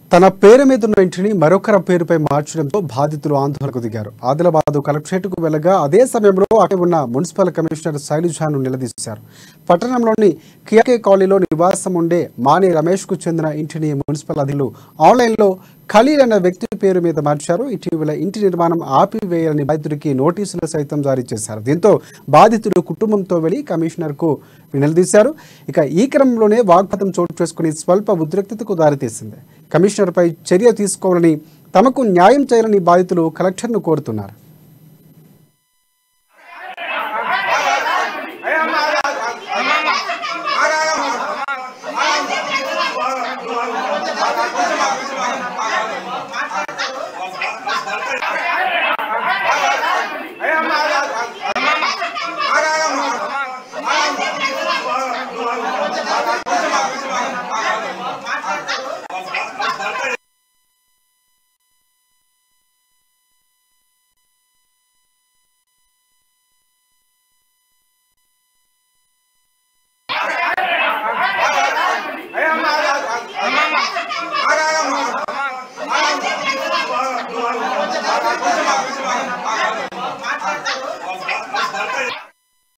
తన పేరు మీద ఉన్న ఇంటిని మరొకరి పేరుపై మార్చడంతో బాధితులు ఆందోళనకు దిగారు ఆదిలాబాద్ కలెక్టరేట్కు వెళ్ళగా అదే సమయంలో అక్కడ ఉన్న మున్సిపల్ కమిషనర్ శైలజాను నిలదీశారు పట్టణంలోని కియాకే కాలనీలో నివాసం ఉండే మాని రమేష్కు చెందిన ఇంటిని మున్సిపల్ అధికారులు ఆన్లైన్లో ఖలీల్ అనే వ్యక్తి పేరు మీద మార్చారు ఇటీవల ఇంటి నిర్మాణం ఆపివేయాలని బాధితుడికి నోటీసులు సైతం జారీ చేశారు దీంతో బాధితుడు కుటుంబంతో వెళ్లి కమిషనర్కు నిలదీశారు ఇక ఈ క్రమంలోనే వాగ్వాదం చోటు చేసుకుని స్వల్ప ఉద్రిక్తతకు దారితీసింది కమిషనర్పై చర్య తీసుకోవాలని తమకు న్యాయం చేయాలని బాధితులు కలెక్టర్ను కోరుతున్నారు ఆ